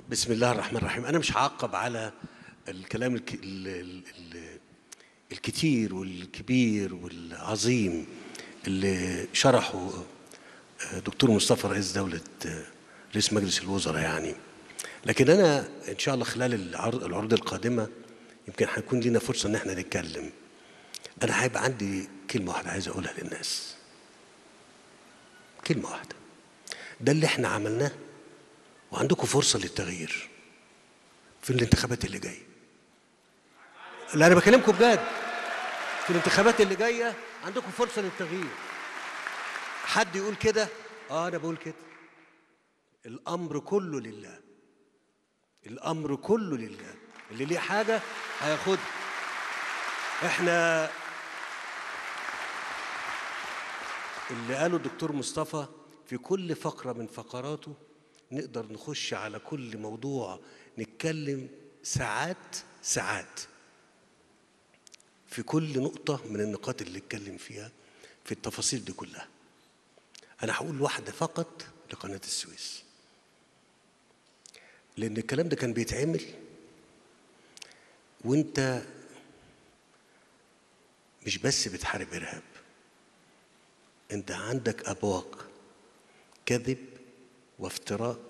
بسم الله الرحمن الرحيم انا مش هعقب على الكلام الك... ال... ال... ال... الكتير والكبير والعظيم اللي شرحه دكتور مصطفى رئيس دولة رئيس مجلس الوزراء يعني لكن انا ان شاء الله خلال العرض العروض القادمه يمكن هيكون لنا فرصه ان احنا نتكلم انا هيبقى عندي كلمه واحده عايز اقولها للناس كلمه واحده ده اللي احنا عملناه وعندكم فرصه للتغيير في الانتخابات اللي جايه لا انا بكلمكم بجد في الانتخابات اللي جايه عندكم فرصه للتغيير حد يقول كده اه انا بقول كده الامر كله لله الامر كله لله اللي ليه حاجه هياخدها احنا اللي قاله الدكتور مصطفى في كل فقره من فقراته نقدر نخش على كل موضوع نتكلم ساعات ساعات في كل نقطة من النقاط اللي اتكلم فيها في التفاصيل دي كلها أنا هقول واحدة فقط لقناة السويس لأن الكلام ده كان بيتعمل وأنت مش بس بتحارب إرهاب أنت عندك أبواق كذب وافتراء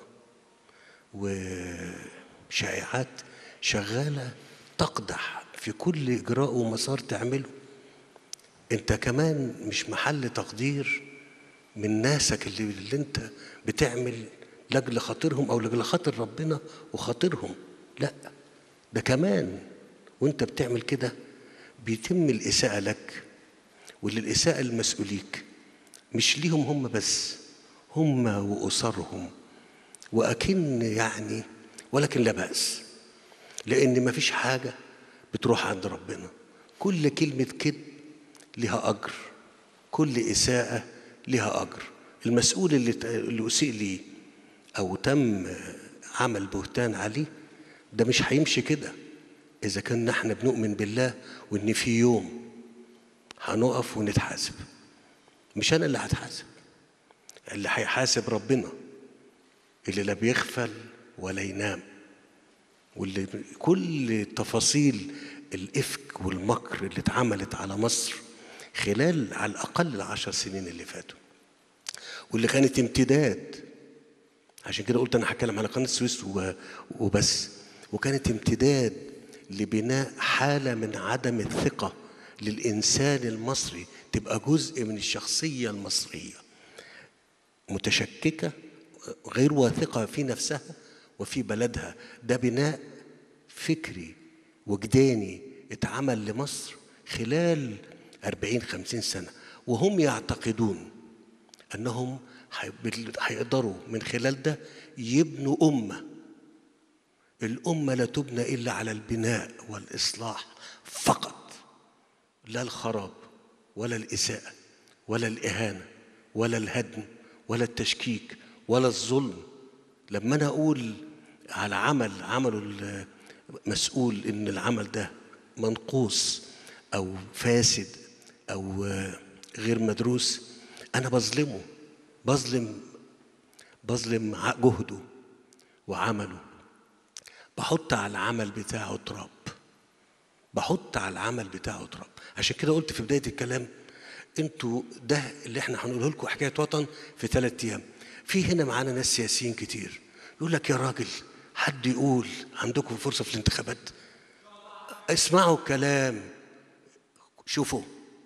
وشائعات شغالة تقدح في كل إجراء ومسار تعمله أنت كمان مش محل تقدير من ناسك اللي, اللي أنت بتعمل لأجل خاطرهم أو لأجل خاطر ربنا وخاطرهم لا ده كمان وأنت بتعمل كده بيتم الإساءة لك وللإساءة المسؤوليك مش ليهم هم بس هم وأسرهم وأكن يعني ولكن لا بأس لأن مفيش حاجة بتروح عند ربنا كل كلمة كذب لها أجر كل إساءة لها أجر المسؤول اللي اللي أسيء ليه أو تم عمل بهتان عليه ده مش هيمشي كده إذا كنا احنا بنؤمن بالله وإن في يوم هنقف ونتحاسب مش أنا اللي هتحاسب اللي هيحاسب ربنا اللي لا بيغفل ولا ينام واللي كل تفاصيل الإفك والمكر اللي اتعملت على مصر خلال على الأقل العشر سنين اللي فاتوا واللي كانت امتداد عشان كده قلت أنا هتكلم على قناة السويس وبس وكانت امتداد لبناء حالة من عدم الثقة للإنسان المصري تبقى جزء من الشخصية المصرية متشككة غير واثقة في نفسها وفي بلدها ده بناء فكري وجداني اتعمل لمصر خلال أربعين خمسين سنة وهم يعتقدون أنهم هيقدروا من خلال ده يبنوا أمة الأمة لا تبنى إلا على البناء والإصلاح فقط لا الخراب ولا الإساءة ولا الإهانة ولا الهدم ولا التشكيك ولا الظلم لما أنا أقول على عمل عمله المسؤول إن العمل ده منقوص أو فاسد أو غير مدروس أنا بظلمه بظلم بظلم جهده وعمله بحط على العمل بتاعه تراب بحط على العمل بتاعه تراب عشان كده قلت في بدايه الكلام انتوا ده اللي احنا هنقوله لكم حكايه وطن في ثلاث ايام في هنا معانا ناس سياسيين كتير يقول لك يا راجل حد يقول عندكم فرصه في الانتخابات اسمعوا الكلام شوفوا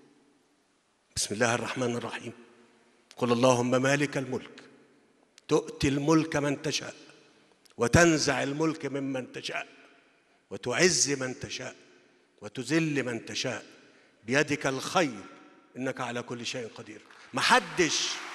بسم الله الرحمن الرحيم قل اللهم مالك الملك تؤتي الملك من تشاء وتنزع الملك ممن تشاء وتعز من تشاء وتذل من تشاء بيدك الخير انك على كل شيء قدير محدش